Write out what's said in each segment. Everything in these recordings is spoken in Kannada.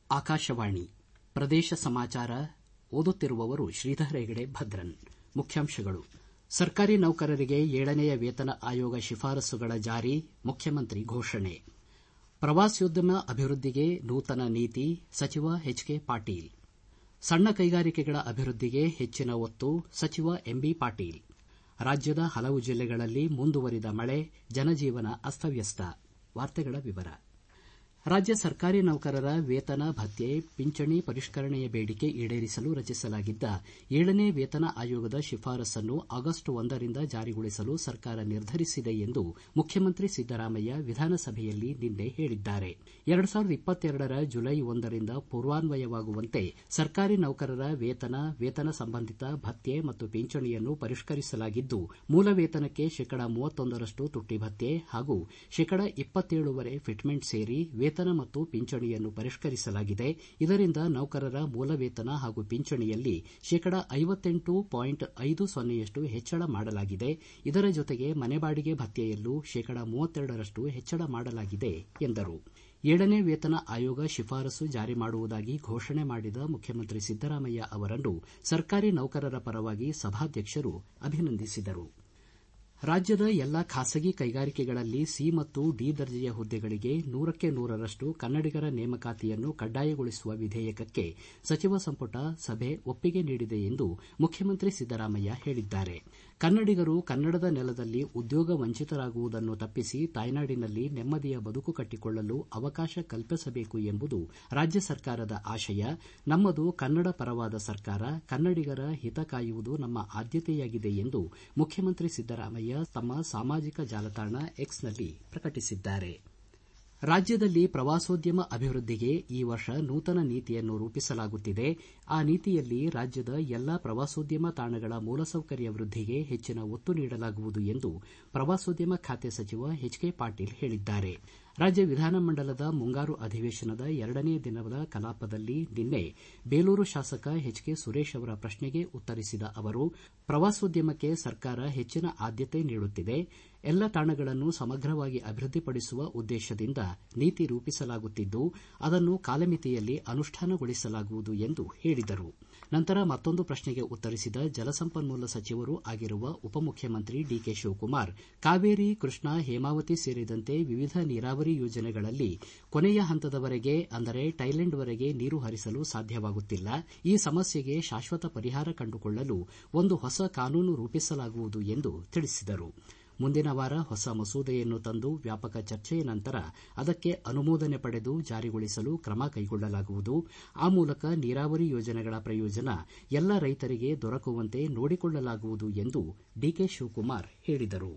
ಆಕಾಶವಾಣಿ ಪ್ರದೇಶ ಸಮಾಚಾರ ಓದುತ್ತಿರುವವರು ಶ್ರೀಧರ ಹೆಗಡೆ ಭದ್ರನ್ ಮುಖ್ಯಾಂಶಗಳು ಸರ್ಕಾರಿ ನೌಕರರಿಗೆ ಏಳನೆಯ ವೇತನ ಆಯೋಗ ಶಿಫಾರಸುಗಳ ಜಾರಿ ಮುಖ್ಯಮಂತ್ರಿ ಘೋಷಣೆ ಪ್ರವಾಸೋದ್ಯಮ ಅಭಿವೃದ್ಧಿಗೆ ನೂತನ ನೀತಿ ಸಚಿವ ಎಚ್ ಕೆ ಪಾಟೀಲ್ ಸಣ್ಣ ಕೈಗಾರಿಕೆಗಳ ಅಭಿವೃದ್ಧಿಗೆ ಹೆಚ್ಚಿನ ಒತ್ತು ಸಚಿವ ಎಂಬಿ ಪಾಟೀಲ್ ರಾಜ್ಯದ ಹಲವು ಜಿಲ್ಲೆಗಳಲ್ಲಿ ಮುಂದುವರಿದ ಮಳೆ ಜನಜೀವನ ಅಸ್ತವ್ಯಸ್ತ ವಾರ್ತೆಗಳ ವಿವರ ರಾಜ್ಯ ಸರ್ಕಾರಿ ನೌಕರರ ವೇತನ ಭತ್ಯೆ ಪಿಂಚಣಿ ಪರಿಷ್ಕರಣೆಯ ಬೇಡಿಕೆ ಈಡೇರಿಸಲು ರಚಿಸಲಾಗಿದ್ದ ಏಳನೇ ವೇತನ ಆಯೋಗದ ಶಿಫಾರಸನ್ನು ಆಗಸ್ಟ್ ಒಂದರಿಂದ ಜಾರಿಗೊಳಿಸಲು ಸರ್ಕಾರ ನಿರ್ಧರಿಸಿದೆ ಎಂದು ಮುಖ್ಯಮಂತ್ರಿ ಸಿದ್ದರಾಮಯ್ಯ ವಿಧಾನಸಭೆಯಲ್ಲಿ ನಿನ್ನೆ ಹೇಳಿದ್ದಾರೆ ಎರಡು ಸಾವಿರದ ಇಪ್ಪತ್ತೆರಡರ ಜುಲೈ ಒಂದರಿಂದ ಪೂರ್ವಾನ್ವಯವಾಗುವಂತೆ ಸರ್ಕಾರಿ ನೌಕರರ ವೇತನ ವೇತನ ಸಂಬಂಧಿತ ಭತ್ಯೆ ಮತ್ತು ಪಿಂಚಣಿಯನ್ನು ಪರಿಷ್ಕರಿಸಲಾಗಿದ್ದು ಮೂಲ ವೇತನಕ್ಕೆ ಶೇಕಡಾ ಮೂವತ್ತೊಂದರಷ್ಟು ತುಟ್ಟಿ ಭತ್ಯೆ ಹಾಗೂ ಶೇಕಡಾ ಇಪ್ಪತ್ತೇಳೂವರೆ ಫಿಟ್ಮೆಂಟ್ ಸೇರಿ ವೇತನ ಮತ್ತು ಪಿಂಚಣಿಯನ್ನು ಪರಿಷ್ಕರಿಸಲಾಗಿದೆ ಇದರಿಂದ ನೌಕರರ ಮೂಲ ವೇತನ ಹಾಗೂ ಪಿಂಚಣಿಯಲ್ಲಿ ಶೇಕಡಾ ಐವತ್ತೆಂಟು ಪಾಯಿಂಟ್ ಐದು ಸೊನ್ನೆಯಷ್ಟು ಹೆಚ್ಚಳ ಮಾಡಲಾಗಿದೆ ಇದರ ಜೊತೆಗೆ ಮನೆ ಬಾಡಿಗೆ ಭತ್ಯೆಯಲ್ಲೂ ಶೇಕಡಾ ಮೂವತ್ತೆರಡರಷ್ಟು ಹೆಚ್ಚಳ ಮಾಡಲಾಗಿದೆ ಎಂದರು ಏಳನೇ ವೇತನ ಆಯೋಗ ಶಿಫಾರಸು ಜಾರಿ ಮಾಡುವುದಾಗಿ ಘೋಷಣೆ ಮಾಡಿದ ಮುಖ್ಯಮಂತ್ರಿ ಸಿದ್ದರಾಮಯ್ಯ ಅವರನ್ನು ಸರ್ಕಾರಿ ನೌಕರರ ಪರವಾಗಿ ಸಭಾಧ್ಯಕ್ಷರು ಅಭಿನಂದಿಸಿದರು ರಾಜ್ಯದ ಎಲ್ಲಾ ಖಾಸಗಿ ಕೈಗಾರಿಕೆಗಳಲ್ಲಿ ಸಿ ಮತ್ತು ಡಿ ದರ್ಜೆಯ ಹುದ್ದೆಗಳಿಗೆ ನೂರಕ್ಕೆ ನೂರರಷ್ಟು ಕನ್ನಡಿಗರ ನೇಮಕಾತಿಯನ್ನು ಕಡ್ಡಾಯಗೊಳಿಸುವ ವಿಧೇಯಕಕ್ಕೆ ಸಚಿವ ಸಂಪುಟ ಸಭೆ ಒಪ್ಪಿಗೆ ನೀಡಿದೆ ಎಂದು ಮುಖ್ಯಮಂತ್ರಿ ಸಿದ್ದರಾಮಯ್ಯ ಹೇಳಿದ್ದಾರೆ ಕನ್ನಡಿಗರು ಕನ್ನಡದ ನೆಲದಲ್ಲಿ ಉದ್ಯೋಗ ವಂಚಿತರಾಗುವುದನ್ನು ತಪ್ಪಿಸಿ ತಾಯ್ನಾಡಿನಲ್ಲಿ ನೆಮ್ಮದಿಯ ಬದುಕು ಕಟ್ಟಿಕೊಳ್ಳಲು ಅವಕಾಶ ಕಲ್ಪಿಸಬೇಕು ಎಂಬುದು ರಾಜ್ಯ ಸರ್ಕಾರದ ಆಶಯ ನಮ್ಮದು ಕನ್ನಡ ಪರವಾದ ಸರ್ಕಾರ ಕನ್ನಡಿಗರ ಹಿತ ಕಾಯುವುದು ನಮ್ಮ ಆದ್ಯತೆಯಾಗಿದೆ ಎಂದು ಮುಖ್ಯಮಂತ್ರಿ ಸಿದ್ದರಾಮಯ್ಯ ತಮ್ಮ ಸಾಮಾಜಿಕ ಜಾಲತಾಣ ಎಕ್ಸ್ನಲ್ಲಿ ಪ್ರಕಟಿಸಿದ್ದಾರೆ ರಾಜ್ಯದಲ್ಲಿ ಪ್ರವಾಸೋದ್ಯಮ ಅಭಿವೃದ್ಧಿಗೆ ಈ ವರ್ಷ ನೂತನ ನೀತಿಯನ್ನು ರೂಪಿಸಲಾಗುತ್ತಿದೆ ಆ ನೀತಿಯಲ್ಲಿ ರಾಜ್ಯದ ಎಲ್ಲಾ ಪ್ರವಾಸೋದ್ಯಮ ತಾಣಗಳ ಮೂಲಸೌಕರ್ಯ ವೃದ್ಧಿಗೆ ಹೆಚ್ಚಿನ ಒತ್ತು ನೀಡಲಾಗುವುದು ಎಂದು ಪ್ರವಾಸೋದ್ಯಮ ಖಾತೆ ಸಚಿವ ಎಚ್ ಕೆ ಪಾಟೀಲ್ ಹೇಳಿದ್ದಾರೆ ರಾಜ್ಯ ವಿಧಾನಮಂಡಲದ ಮುಂಗಾರು ಅಧಿವೇಶನದ ಎರಡನೇ ದಿನದ ಕಲಾಪದಲ್ಲಿ ನಿನ್ನೆ ಬೇಲೂರು ಶಾಸಕ ಎಚ್ ಕೆ ಸುರೇಶ್ ಅವರ ಪ್ರಶ್ನೆಗೆ ಉತ್ತರಿಸಿದ ಅವರು ಪ್ರವಾಸೋದ್ಯಮಕ್ಕೆ ಸರ್ಕಾರ ಹೆಚ್ಚಿನ ಆದ್ಯತೆ ನೀಡುತ್ತಿದೆ ಎಲ್ಲ ತಾಣಗಳನ್ನು ಸಮಗ್ರವಾಗಿ ಅಭಿವೃದ್ಧಿಪಡಿಸುವ ಉದ್ದೇಶದಿಂದ ನೀತಿ ರೂಪಿಸಲಾಗುತ್ತಿದ್ದು ಅದನ್ನು ಕಾಲಮಿತಿಯಲ್ಲಿ ಅನುಷ್ಠಾನಗೊಳಿಸಲಾಗುವುದು ಎಂದು ಹೇಳಿದರು ನಂತರ ಮತ್ತೊಂದು ಪ್ರಶ್ನೆಗೆ ಉತ್ತರಿಸಿದ ಜಲಸಂಪನ್ಮೂಲ ಸಚಿವರೂ ಆಗಿರುವ ಉಪಮುಖ್ಯಮಂತ್ರಿ ಡಿಕೆ ಶಿವಕುಮಾರ್ ಕಾವೇರಿ ಕೃಷ್ಣಾ ಹೇಮಾವತಿ ಸೇರಿದಂತೆ ವಿವಿಧ ನೀರಾವರಿ ಯೋಜನೆಗಳಲ್ಲಿ ಕೊನೆಯ ಹಂತದವರೆಗೆ ಅಂದರೆ ಟೈಲೆಂಡ್ವರೆಗೆ ನೀರು ಹರಿಸಲು ಸಾಧ್ಯವಾಗುತ್ತಿಲ್ಲ ಈ ಸಮಸ್ಯೆಗೆ ಶಾಶ್ವತ ಪರಿಹಾರ ಕಂಡುಕೊಳ್ಳಲು ಒಂದು ಹೊಸ ಕಾನೂನು ರೂಪಿಸಲಾಗುವುದು ಎಂದು ತಿಳಿಸಿದರು ಮುಂದಿನ ವಾರ ಹೊಸ ಮಸೂದೆಯನ್ನು ತಂದು ವ್ಯಾಪಕ ಚರ್ಚೆಯ ನಂತರ ಅದಕ್ಕೆ ಅನುಮೋದನೆ ಪಡೆದು ಜಾರಿಗೊಳಿಸಲು ಕ್ರಮ ಕೈಗೊಳ್ಳಲಾಗುವುದು ಆ ಮೂಲಕ ನೀರಾವರಿ ಯೋಜನೆಗಳ ಪ್ರಯೋಜನ ಎಲ್ಲ ರೈತರಿಗೆ ದೊರಕುವಂತೆ ನೋಡಿಕೊಳ್ಳಲಾಗುವುದು ಎಂದು ಡಿಕೆ ಶಿವಕುಮಾರ್ ಹೇಳಿದರು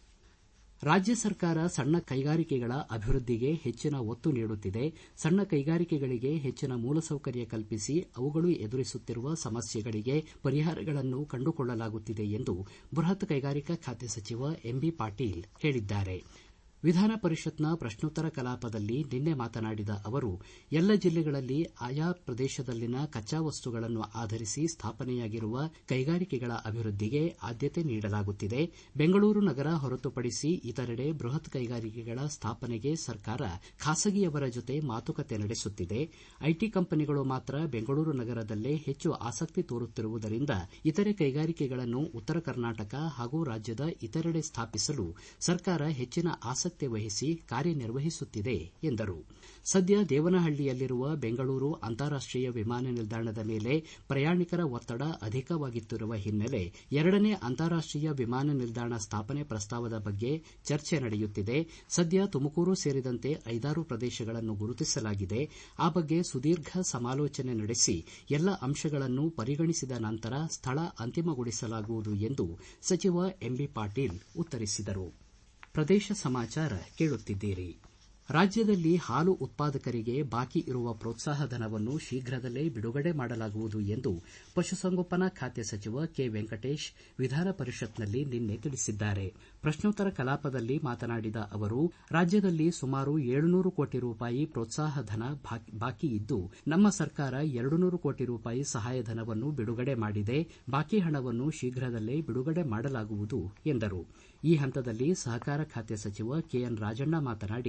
ರಾಜ್ಯ ಸರ್ಕಾರ ಸಣ್ಣ ಕೈಗಾರಿಕೆಗಳ ಅಭಿವೃದ್ಧಿಗೆ ಹೆಚ್ಚಿನ ಒತ್ತು ನೀಡುತ್ತಿದೆ ಸಣ್ಣ ಕೈಗಾರಿಕೆಗಳಿಗೆ ಹೆಚ್ಚಿನ ಮೂಲಸೌಕರ್ಯ ಕಲ್ಪಿಸಿ ಅವುಗಳು ಎದುರಿಸುತ್ತಿರುವ ಸಮಸ್ಯೆಗಳಿಗೆ ಪರಿಹಾರಗಳನ್ನು ಕಂಡುಕೊಳ್ಳಲಾಗುತ್ತಿದೆ ಎಂದು ಬೃಹತ್ ಕೈಗಾರಿಕಾ ಖಾತೆ ಸಚಿವ ಎಂಬಿ ಪಾಟೀಲ್ ಹೇಳಿದ್ದಾರೆ ವಿಧಾನ ಪರಿಷತ್ನ ಪ್ರಶ್ನೋತ್ತರ ಕಲಾಪದಲ್ಲಿ ನಿನ್ನೆ ಮಾತನಾಡಿದ ಅವರು ಎಲ್ಲ ಜಿಲ್ಲೆಗಳಲ್ಲಿ ಆಯಾ ಪ್ರದೇಶದಲ್ಲಿನ ಕಚ್ಚಾ ವಸ್ತುಗಳನ್ನು ಆಧರಿಸಿ ಸ್ಥಾಪನೆಯಾಗಿರುವ ಕೈಗಾರಿಕೆಗಳ ಅಭಿವೃದ್ಧಿಗೆ ಆದ್ಯತೆ ನೀಡಲಾಗುತ್ತಿದೆ ಬೆಂಗಳೂರು ನಗರ ಹೊರತುಪಡಿಸಿ ಇತರೆಡೆ ಬೃಹತ್ ಕೈಗಾರಿಕೆಗಳ ಸ್ಥಾಪನೆಗೆ ಸರ್ಕಾರ ಖಾಸಗಿಯವರ ಜೊತೆ ಮಾತುಕತೆ ನಡೆಸುತ್ತಿದೆ ಐಟಿ ಕಂಪನಿಗಳು ಮಾತ್ರ ಬೆಂಗಳೂರು ನಗರದಲ್ಲೇ ಹೆಚ್ಚು ಆಸಕ್ತಿ ತೋರುತ್ತಿರುವುದರಿಂದ ಇತರೆ ಕೈಗಾರಿಕೆಗಳನ್ನು ಉತ್ತರ ಕರ್ನಾಟಕ ಹಾಗೂ ರಾಜ್ಯದ ಇತರೆಡೆ ಸ್ಥಾಪಿಸಲು ಸರ್ಕಾರ ಹೆಚ್ಚಿನ ಆಸಕ್ತಿ ವಹಿಸಿ ಕಾರ್ಯನಿರ್ವಹಿಸುತ್ತಿದೆ ಎಂದರು ಸದ್ಯ ದೇವನಹಳ್ಳಿಯಲ್ಲಿರುವ ಬೆಂಗಳೂರು ಅಂತಾರಾಷ್ಟೀಯ ವಿಮಾನ ನಿಲ್ದಾಣದ ಮೇಲೆ ಪ್ರಯಾಣಿಕರ ಒತ್ತಡ ಅಧಿಕವಾಗುತ್ತಿರುವ ಹಿನ್ನೆಲೆ ಎರಡನೇ ಅಂತಾರಾಷ್ಟೀಯ ವಿಮಾನ ನಿಲ್ದಾಣ ಸ್ಥಾಪನೆ ಪ್ರಸ್ತಾವದ ಬಗ್ಗೆ ಚರ್ಚೆ ನಡೆಯುತ್ತಿದೆ ಸದ್ಯ ತುಮಕೂರು ಸೇರಿದಂತೆ ಐದಾರು ಪ್ರದೇಶಗಳನ್ನು ಗುರುತಿಸಲಾಗಿದೆ ಆ ಬಗ್ಗೆ ಸುದೀರ್ಘ ಸಮಾಲೋಚನೆ ನಡೆಸಿ ಎಲ್ಲ ಅಂಶಗಳನ್ನು ಪರಿಗಣಿಸಿದ ನಂತರ ಸ್ಥಳ ಅಂತಿಮಗೊಳಿಸಲಾಗುವುದು ಎಂದು ಸಚಿವ ಎಂಬಿ ಪಾಟೀಲ್ ಉತ್ತರಿಸಿದರು ಪ್ರದೇಶ ಸಮಾಚಾರ ಕೇಳುತ್ತಿದ್ದೀರಿ ರಾಜ್ಯದಲ್ಲಿ ಹಾಲು ಉತ್ಪಾದಕರಿಗೆ ಬಾಕಿ ಇರುವ ಪ್ರೋತ್ಸಾಹಧನವನ್ನು ಶೀಘ್ರದಲ್ಲೇ ಬಿಡುಗಡೆ ಮಾಡಲಾಗುವುದು ಎಂದು ಪಶುಸಂಗೋಪನಾ ಖಾತೆ ಸಚಿವ ಕೆ ವೆಂಕಟೇಶ್ ವಿಧಾನ ಪರಿಷತ್ನಲ್ಲಿ ನಿನ್ನೆ ತಿಳಿಸಿದ್ದಾರೆ ಪ್ರಶ್ನೋತ್ತರ ಕಲಾಪದಲ್ಲಿ ಮಾತನಾಡಿದ ಅವರು ರಾಜ್ಯದಲ್ಲಿ ಸುಮಾರು ಏಳುನೂರು ಕೋಟಿ ರೂಪಾಯಿ ಪ್ರೋತ್ಸಾಹಧನ ಬಾಕಿ ಇದ್ದು ನಮ್ಮ ಸರ್ಕಾರ ಎರಡು ನೂರು ಕೋಟಿ ರೂಪಾಯಿ ಸಹಾಯಧನವನ್ನು ಬಿಡುಗಡೆ ಮಾಡಿದೆ ಬಾಕಿ ಹಣವನ್ನು ಶೀಘ್ರದಲ್ಲೇ ಬಿಡುಗಡೆ ಮಾಡಲಾಗುವುದು ಎಂದರು ಈ ಹಂತದಲ್ಲಿ ಸಹಕಾರ ಖಾತೆ ಸಚಿವ ಕೆಎನ್ ರಾಜಣ್ಣ ಮಾತನಾಡಿ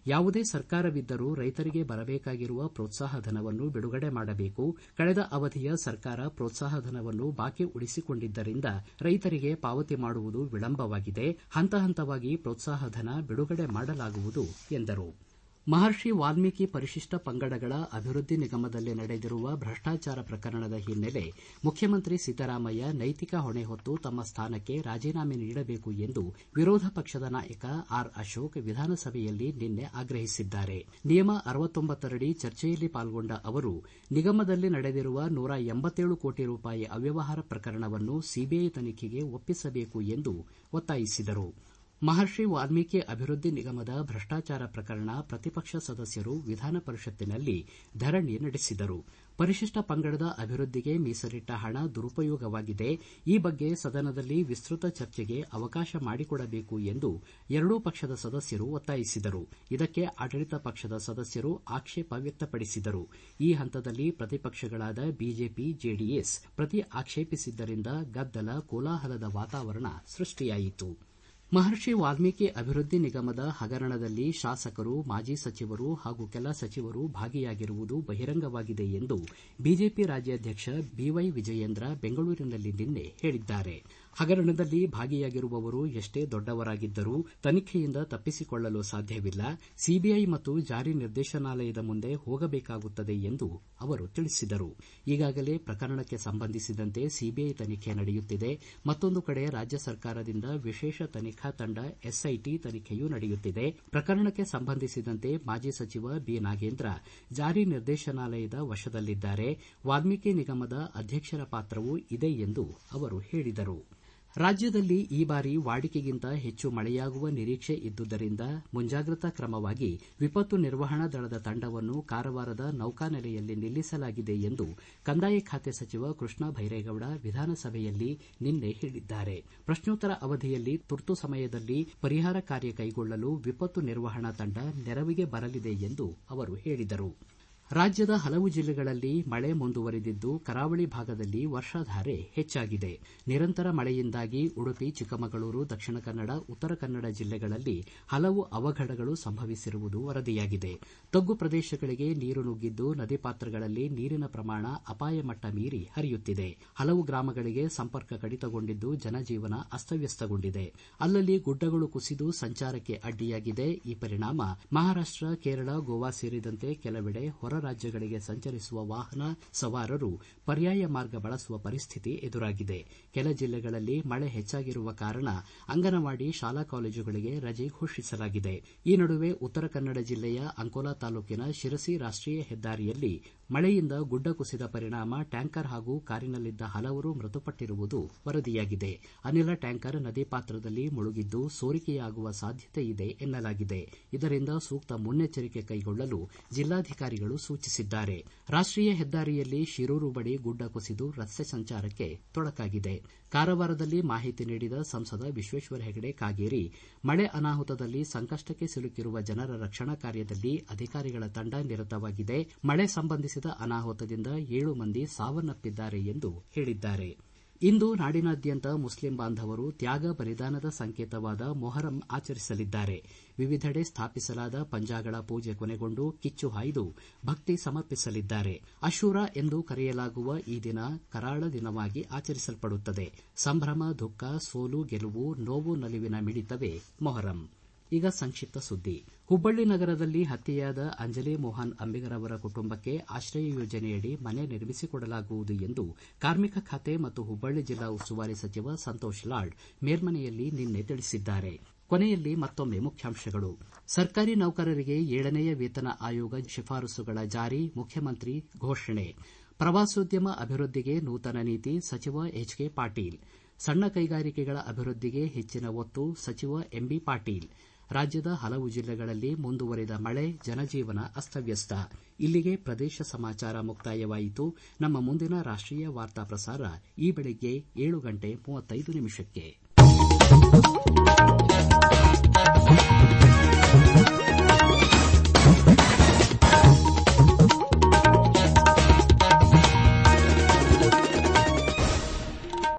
ಯಾವುದೇ ಸರ್ಕಾರವಿದ್ದರೂ ರೈತರಿಗೆ ಬರಬೇಕಾಗಿರುವ ಪ್ರೋತ್ಸಾಹಧನವನ್ನು ಬಿಡುಗಡೆ ಮಾಡಬೇಕು ಕಳೆದ ಅವಧಿಯ ಸರ್ಕಾರ ಪ್ರೋತ್ಸಾಹಧನವನ್ನು ಬಾಕಿ ಉಳಿಸಿಕೊಂಡಿದ್ದರಿಂದ ರೈತರಿಗೆ ಪಾವತಿ ಮಾಡುವುದು ವಿಳಂಬವಾಗಿದೆ ಹಂತ ಹಂತವಾಗಿ ಪ್ರೋತ್ಸಾಹಧನ ಬಿಡುಗಡೆ ಮಾಡಲಾಗುವುದು ಎಂದರು ಮಹರ್ಷಿ ವಾಲ್ಮೀಕಿ ಪರಿಶಿಷ್ಟ ಪಂಗಡಗಳ ಅಭಿವೃದ್ಧಿ ನಿಗಮದಲ್ಲಿ ನಡೆದಿರುವ ಭ್ರಷ್ಟಾಚಾರ ಪ್ರಕರಣದ ಹಿನ್ನೆಲೆ ಮುಖ್ಯಮಂತ್ರಿ ಸಿದ್ದರಾಮಯ್ಯ ನೈತಿಕ ಹೊಣೆ ಹೊತ್ತು ತಮ್ಮ ಸ್ಥಾನಕ್ಕೆ ರಾಜೀನಾಮೆ ನೀಡಬೇಕು ಎಂದು ವಿರೋಧ ಪಕ್ಷದ ನಾಯಕ ಆರ್ ಅಶೋಕ್ ವಿಧಾನಸಭೆಯಲ್ಲಿ ನಿನ್ನೆ ಆಗ್ರಹಿಸಿದ್ದಾರೆ ನಿಯಮ ಅರವತ್ತೊಂಬತ್ತರಡಿ ಚರ್ಚೆಯಲ್ಲಿ ಪಾಲ್ಗೊಂಡ ಅವರು ನಿಗಮದಲ್ಲಿ ನಡೆದಿರುವ ನೂರ ಎಂಬತ್ತೇಳು ಕೋಟಿ ರೂಪಾಯಿ ಅವ್ಯವಹಾರ ಪ್ರಕರಣವನ್ನು ಸಿಬಿಐ ತನಿಖೆಗೆ ಒಪ್ಪಿಸಬೇಕು ಎಂದು ಒತ್ತಾಯಿಸಿದರು ಮಹರ್ಷಿ ವಾಲ್ಮೀಕಿ ಅಭಿವೃದ್ಧಿ ನಿಗಮದ ಭ್ರಷ್ಟಾಚಾರ ಪ್ರಕರಣ ಪ್ರತಿಪಕ್ಷ ಸದಸ್ಯರು ವಿಧಾನ ಪರಿಷತ್ತಿನಲ್ಲಿ ಧರಣಿ ನಡೆಸಿದರು ಪರಿಶಿಷ್ಟ ಪಂಗಡದ ಅಭಿವೃದ್ಧಿಗೆ ಮೀಸಲಿಟ್ಟ ಹಣ ದುರುಪಯೋಗವಾಗಿದೆ ಈ ಬಗ್ಗೆ ಸದನದಲ್ಲಿ ವಿಸ್ತೃತ ಚರ್ಚೆಗೆ ಅವಕಾಶ ಮಾಡಿಕೊಡಬೇಕು ಎಂದು ಎರಡೂ ಪಕ್ಷದ ಸದಸ್ಯರು ಒತ್ತಾಯಿಸಿದರು ಇದಕ್ಕೆ ಆಡಳಿತ ಪಕ್ಷದ ಸದಸ್ಯರು ಆಕ್ಷೇಪ ವ್ಯಕ್ತಪಡಿಸಿದರು ಈ ಹಂತದಲ್ಲಿ ಪ್ರತಿಪಕ್ಷಗಳಾದ ಬಿಜೆಪಿ ಜೆಡಿಎಸ್ ಪ್ರತಿ ಆಕ್ಷೇಪಿಸಿದ್ದರಿಂದ ಗದ್ದಲ ಕೋಲಾಹಲದ ವಾತಾವರಣ ಸೃಷ್ಟಿಯಾಯಿತು ಮಹರ್ಷಿ ವಾಲ್ಮೀಕಿ ಅಭಿವೃದ್ಧಿ ನಿಗಮದ ಹಗರಣದಲ್ಲಿ ಶಾಸಕರು ಮಾಜಿ ಸಚಿವರು ಹಾಗೂ ಕೆಲ ಸಚಿವರು ಭಾಗಿಯಾಗಿರುವುದು ಬಹಿರಂಗವಾಗಿದೆ ಎಂದು ಬಿಜೆಪಿ ರಾಜ್ಯಾಧ್ಯಕ್ಷ ಬಿವೈ ವಿಜಯೇಂದ್ರ ಬೆಂಗಳೂರಿನಲ್ಲಿ ನಿನ್ನೆ ಹೇಳಿದ್ದಾರೆ ಹಗರಣದಲ್ಲಿ ಭಾಗಿಯಾಗಿರುವವರು ಎಷ್ಟೇ ದೊಡ್ಡವರಾಗಿದ್ದರೂ ತನಿಖೆಯಿಂದ ತಪ್ಪಿಸಿಕೊಳ್ಳಲು ಸಾಧ್ಯವಿಲ್ಲ ಸಿಬಿಐ ಮತ್ತು ಜಾರಿ ನಿರ್ದೇಶನಾಲಯದ ಮುಂದೆ ಹೋಗಬೇಕಾಗುತ್ತದೆ ಎಂದು ಅವರು ತಿಳಿಸಿದರು ಈಗಾಗಲೇ ಪ್ರಕರಣಕ್ಕೆ ಸಂಬಂಧಿಸಿದಂತೆ ಸಿಬಿಐ ತನಿಖೆ ನಡೆಯುತ್ತಿದೆ ಮತ್ತೊಂದು ಕಡೆ ರಾಜ್ಯ ಸರ್ಕಾರದಿಂದ ವಿಶೇಷ ತನಿಖಾ ತಂಡ ಎಸ್ಐಟಿ ತನಿಖೆಯೂ ನಡೆಯುತ್ತಿದೆ ಪ್ರಕರಣಕ್ಕೆ ಸಂಬಂಧಿಸಿದಂತೆ ಮಾಜಿ ಸಚಿವ ಬಿ ನಾಗೇಂದ್ರ ಜಾರಿ ನಿರ್ದೇಶನಾಲಯದ ವಶದಲ್ಲಿದ್ದಾರೆ ವಾಲ್ಮೀಕಿ ನಿಗಮದ ಅಧ್ಯಕ್ಷರ ಪಾತ್ರವೂ ಇದೆ ಎಂದು ಅವರು ಹೇಳಿದರು ರಾಜ್ಯದಲ್ಲಿ ಈ ಬಾರಿ ವಾಡಿಕೆಗಿಂತ ಹೆಚ್ಚು ಮಳೆಯಾಗುವ ನಿರೀಕ್ಷೆ ಇದ್ದುದರಿಂದ ಮುಂಜಾಗ್ರತಾ ಕ್ರಮವಾಗಿ ವಿಪತ್ತು ನಿರ್ವಹಣಾ ದಳದ ತಂಡವನ್ನು ಕಾರವಾರದ ನೌಕಾನೆಲೆಯಲ್ಲಿ ನಿಲ್ಲಿಸಲಾಗಿದೆ ಎಂದು ಕಂದಾಯ ಖಾತೆ ಸಚಿವ ಕೃಷ್ಣ ಬೈರೇಗೌಡ ವಿಧಾನಸಭೆಯಲ್ಲಿ ನಿನ್ನೆ ಹೇಳಿದ್ದಾರೆ ಪ್ರಶ್ನೋತ್ತರ ಅವಧಿಯಲ್ಲಿ ತುರ್ತು ಸಮಯದಲ್ಲಿ ಪರಿಹಾರ ಕಾರ್ಯ ಕೈಗೊಳ್ಳಲು ವಿಪತ್ತು ನಿರ್ವಹಣಾ ತಂಡ ನೆರವಿಗೆ ಬರಲಿದೆ ಎಂದು ಅವರು ಹೇಳಿದರು ರಾಜ್ಯದ ಹಲವು ಜಿಲ್ಲೆಗಳಲ್ಲಿ ಮಳೆ ಮುಂದುವರೆದಿದ್ದು ಕರಾವಳಿ ಭಾಗದಲ್ಲಿ ವರ್ಷಾಧಾರೆ ಹೆಚ್ಚಾಗಿದೆ ನಿರಂತರ ಮಳೆಯಿಂದಾಗಿ ಉಡುಪಿ ಚಿಕ್ಕಮಗಳೂರು ದಕ್ಷಿಣ ಕನ್ನಡ ಉತ್ತರ ಕನ್ನಡ ಜಿಲ್ಲೆಗಳಲ್ಲಿ ಹಲವು ಅವಘಡಗಳು ಸಂಭವಿಸಿರುವುದು ವರದಿಯಾಗಿದೆ ತಗ್ಗು ಪ್ರದೇಶಗಳಿಗೆ ನೀರು ನುಗ್ಗಿದ್ದು ನದಿ ಪಾತ್ರಗಳಲ್ಲಿ ನೀರಿನ ಪ್ರಮಾಣ ಅಪಾಯ ಮಟ್ಟ ಮೀರಿ ಹರಿಯುತ್ತಿದೆ ಹಲವು ಗ್ರಾಮಗಳಿಗೆ ಸಂಪರ್ಕ ಕಡಿತಗೊಂಡಿದ್ದು ಜನಜೀವನ ಅಸ್ತವ್ಯಸ್ತಗೊಂಡಿದೆ ಅಲ್ಲಲ್ಲಿ ಗುಡ್ಡಗಳು ಕುಸಿದು ಸಂಚಾರಕ್ಕೆ ಅಡ್ಡಿಯಾಗಿದೆ ಈ ಪರಿಣಾಮ ಮಹಾರಾಷ್ಟ ಕೇರಳ ಗೋವಾ ಸೇರಿದಂತೆ ಕೆಲವೆಡೆ ಹೊರ ರಾಜ್ಯಗಳಿಗೆ ಸಂಚರಿಸುವ ವಾಹನ ಸವಾರರು ಪರ್ಯಾಯ ಮಾರ್ಗ ಬಳಸುವ ಪರಿಸ್ಥಿತಿ ಎದುರಾಗಿದೆ ಕೆಲ ಜಿಲ್ಲೆಗಳಲ್ಲಿ ಮಳೆ ಹೆಚ್ಚಾಗಿರುವ ಕಾರಣ ಅಂಗನವಾಡಿ ಶಾಲಾ ಕಾಲೇಜುಗಳಿಗೆ ರಜೆ ಘೋಷಿಸಲಾಗಿದೆ ಈ ನಡುವೆ ಉತ್ತರ ಕನ್ನಡ ಜಿಲ್ಲೆಯ ಅಂಕೋಲಾ ತಾಲೂಕಿನ ಶಿರಸಿ ರಾಷ್ಟೀಯ ಹೆದ್ದಾರಿಯಲ್ಲಿ ಮಳೆಯಿಂದ ಗುಡ್ಡ ಕುಸಿದ ಪರಿಣಾಮ ಟ್ಯಾಂಕರ್ ಹಾಗೂ ಕಾರಿನಲ್ಲಿದ್ದ ಹಲವರು ಮೃತಪಟ್ಟಿರುವುದು ವರದಿಯಾಗಿದೆ ಅನಿಲ ಟ್ಯಾಂಕರ್ ನದಿ ಪಾತ್ರದಲ್ಲಿ ಮುಳುಗಿದ್ದು ಸೋರಿಕೆಯಾಗುವ ಸಾಧ್ಯತೆ ಇದೆ ಎನ್ನಲಾಗಿದೆ ಇದರಿಂದ ಸೂಕ್ತ ಮುನ್ನೆಚ್ಚರಿಕೆ ಕೈಗೊಳ್ಳಲು ಜಿಲ್ಲಾಧಿಕಾರಿಗಳು ಸೂಚಿಸಿದ್ದಾರೆ ರಾಷ್ಟೀಯ ಹೆದ್ದಾರಿಯಲ್ಲಿ ಶಿರೂರು ಬಳಿ ಗುಡ್ಡ ಕುಸಿದು ರಸ್ತೆ ಸಂಚಾರಕ್ಕೆ ತೊಡಕಾಗಿದೆ ಕಾರವಾರದಲ್ಲಿ ಮಾಹಿತಿ ನೀಡಿದ ಸಂಸದ ವಿಶ್ವೇಶ್ವರ ಹೆಗಡೆ ಕಾಗೇರಿ ಮಳೆ ಅನಾಹುತದಲ್ಲಿ ಸಂಕಷ್ಟಕ್ಕೆ ಸಿಲುಕಿರುವ ಜನರ ರಕ್ಷಣಾ ಕಾರ್ಯದಲ್ಲಿ ಅಧಿಕಾರಿಗಳ ತಂಡ ನಿರತವಾಗಿದೆ ಮಳೆ ಸಂಬಂಧಿಸಿದ ಅನಾಹುತದಿಂದ ಏಳು ಮಂದಿ ಸಾವನ್ನಪ್ಪಿದ್ದಾರೆ ಎಂದು ಹೇಳಿದ್ದಾರೆ ಇಂದು ನಾಡಿನಾದ್ಯಂತ ಮುಸ್ಲಿಂ ಬಾಂಧವರು ತ್ಯಾಗ ಬಲಿದಾನದ ಸಂಕೇತವಾದ ಮೊಹರಂ ಆಚರಿಸಲಿದ್ದಾರೆ ವಿವಿಧೆಡೆ ಸ್ಥಾಪಿಸಲಾದ ಪಂಜಾಗಳ ಪೂಜೆ ಕೊನೆಗೊಂಡು ಕಿಚ್ಚು ಹಾಯ್ದು ಭಕ್ತಿ ಸಮರ್ಪಿಸಲಿದ್ದಾರೆ ಅಶೂರಾ ಎಂದು ಕರೆಯಲಾಗುವ ಈ ದಿನ ಕರಾಳ ದಿನವಾಗಿ ಆಚರಿಸಲ್ಪಡುತ್ತದೆ ಸಂಭ್ರಮ ದುಃಖ ಸೋಲು ಗೆಲುವು ನೋವು ನಲಿವಿನ ಮಿಳಿತವೇ ಮೊಹರಂ ಈಗ ಸಂಕ್ಷಿಪ್ತ ಸುದ್ದಿ ಹುಬ್ಬಳ್ಳಿ ನಗರದಲ್ಲಿ ಹತ್ಯೆಯಾದ ಅಂಜಲಿ ಮೋಹನ್ ಅಂಬಿಗರ್ ಅವರ ಕುಟುಂಬಕ್ಕೆ ಆಶ್ರಯ ಯೋಜನೆಯಡಿ ಮನೆ ನಿರ್ಮಿಸಿಕೊಡಲಾಗುವುದು ಎಂದು ಕಾರ್ಮಿಕ ಖಾತೆ ಮತ್ತು ಹುಬ್ಬಳ್ಳಿ ಜಿಲ್ಲಾ ಉಸ್ತುವಾರಿ ಸಚಿವ ಸಂತೋಷ್ ಲಾಡ್ ಮೇಲ್ಮನೆಯಲ್ಲಿ ನಿನ್ನೆ ತಿಳಿಸಿದ್ದಾರೆ ಕೊನೆಯಲ್ಲಿ ಮತ್ತೊಮ್ಮೆ ಮುಖ್ಯಾಂಶಗಳು ಸರ್ಕಾರಿ ನೌಕರರಿಗೆ ಏಳನೆಯ ವೇತನ ಆಯೋಗ ಶಿಫಾರಸುಗಳ ಜಾರಿ ಮುಖ್ಯಮಂತ್ರಿ ಘೋಷಣೆ ಪ್ರವಾಸೋದ್ಯಮ ಅಭಿವೃದ್ಧಿಗೆ ನೂತನ ನೀತಿ ಸಚಿವ ಎಚ್ ಕೆ ಪಾಟೀಲ್ ಸಣ್ಣ ಕೈಗಾರಿಕೆಗಳ ಅಭಿವೃದ್ಧಿಗೆ ಹೆಚ್ಚಿನ ಒತ್ತು ಸಚಿವ ಎಂಬಿ ಪಾಟೀಲ್ ರಾಜ್ಯದ ಹಲವು ಜಿಲ್ಲೆಗಳಲ್ಲಿ ಮುಂದುವರಿದ ಮಳೆ ಜನಜೀವನ ಅಸ್ತವ್ಯಸ್ತ ಇಲ್ಲಿಗೆ ಪ್ರದೇಶ ಸಮಾಚಾರ ಮುಕ್ತಾಯವಾಯಿತು ನಮ್ಮ ಮುಂದಿನ ರಾಷ್ಟೀಯ ವಾರ್ತಾ ಪ್ರಸಾರ ಈ ಬೆಳಗ್ಗೆ ಏಳು ಗಂಟೆ ಮೂವತ್ತೈದು ನಿಮಿಷಕ್ಕೆ